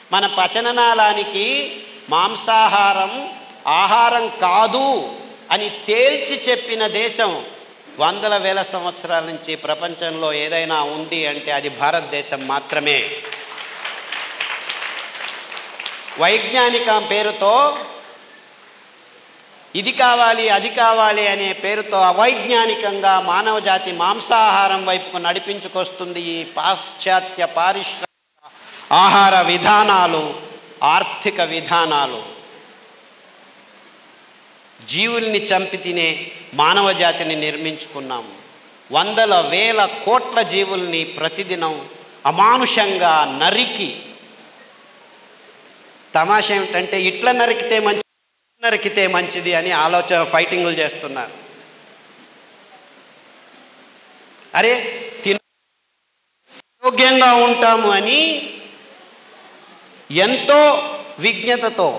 మన పచననాళానికి మాంసాహారం ఆహారం కాదు అని తేల్చి చెప్పిన దేశం వందల వేల సంవత్సరాల నుంచి ప్రపంచంలో ఏదైనా ఉంది అంటే అది భారతదేశం మాత్రమే వైజ్ఞానిక పేరుతో ఇది కావాలి అది కావాలి అనే పేరుతో అవైజ్ఞానికంగా మానవ జాతి మాంసాహారం వైపుకు నడిపించుకొస్తుంది ఈ పాశ్చాత్య పారిశ్రామిక ఆహార విధానాలు ఆర్థిక విధానాలు జీవుల్ని చంపి తినే మానవ జాతిని నిర్మించుకున్నాము వందల వేల కోట్ల జీవుల్ని ప్రతిదినం అమానుషంగా నరికి తమాష ఏమిటంటే ఇట్లా నరికితే మంచి నరికితే మంచిది అని ఆలోచన ఫైటింగులు చేస్తున్నారు అరే తిన యోగ్యంగా ఉంటాము అని ఎంతో విజ్ఞతతో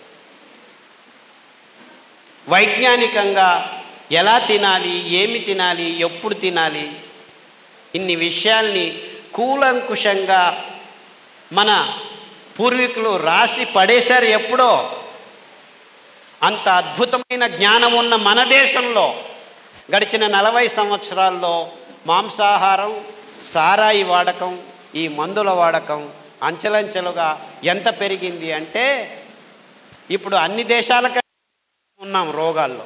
వైజ్ఞానికంగా ఎలా తినాలి ఏమి తినాలి ఎప్పుడు తినాలి ఇన్ని విషయాల్ని కూలంకుషంగా మన పూర్వీకులు రాసి పడేశారు ఎప్పుడో అంత అద్భుతమైన జ్ఞానం ఉన్న మన దేశంలో గడిచిన నలభై సంవత్సరాల్లో మాంసాహారం సారాయి వాడకం ఈ మందుల వాడకం అంచెలంచెలుగా ఎంత పెరిగింది అంటే ఇప్పుడు అన్ని దేశాలక ఉన్నాం రోగాల్లో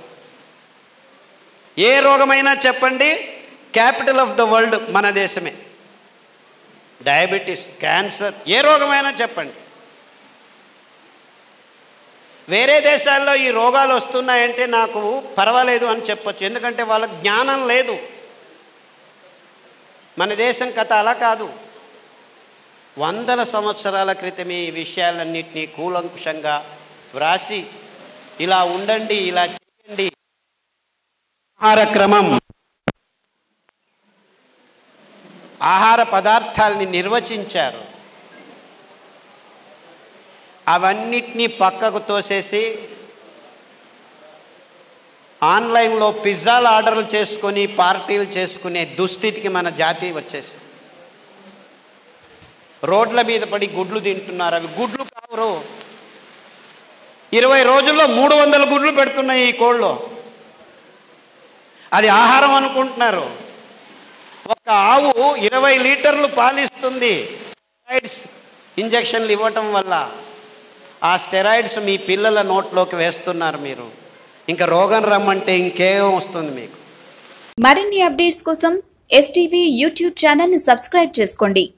ఏ రోగమైనా చెప్పండి క్యాపిటల్ ఆఫ్ ద వరల్డ్ మన దేశమే డయాబెటీస్ క్యాన్సర్ ఏ రోగమైనా చెప్పండి వేరే దేశాల్లో ఈ రోగాలు వస్తున్నాయంటే నాకు పర్వాలేదు అని చెప్పొచ్చు ఎందుకంటే వాళ్ళకి జ్ఞానం లేదు మన దేశం కథ అలా కాదు వందల సంవత్సరాల క్రితమే ఈ విషయాలన్నింటినీ కూలంకుషంగా వ్రాసి ఇలా ఉండండి ఇలా చేయండి ఆహార క్రమం ఆహార పదార్థాలని నిర్వచించారు అవన్నిటినీ పక్కకు తోసేసి ఆన్లైన్లో పిజ్జాలు ఆర్డర్లు చేసుకొని పార్టీలు చేసుకునే దుస్థితికి మన జాతి వచ్చేసి రోడ్ల మీద పడి గుడ్లు తింటున్నారు అవి గుడ్లు కావరు ఇరవై రోజుల్లో మూడు వందల గుడ్లు పెడుతున్నాయి ఈ కోళ్ళు అది ఆహారం అనుకుంటున్నారు ఒక ఆవు ఇరవై లీటర్లు పాలిస్తుంది స్టెరాయిడ్స్ ఇంజక్షన్లు ఇవ్వటం వల్ల ఆ స్టెరాయిడ్స్ మీ పిల్లల నోట్లోకి వేస్తున్నారు మీరు ఇంకా రోగం రమ్మంటే ఇంకేం వస్తుంది మీకు మరిన్ని అప్డేట్స్ కోసం ఎస్టీవీ యూట్యూబ్ ఛానల్ని సబ్స్క్రైబ్ చేసుకోండి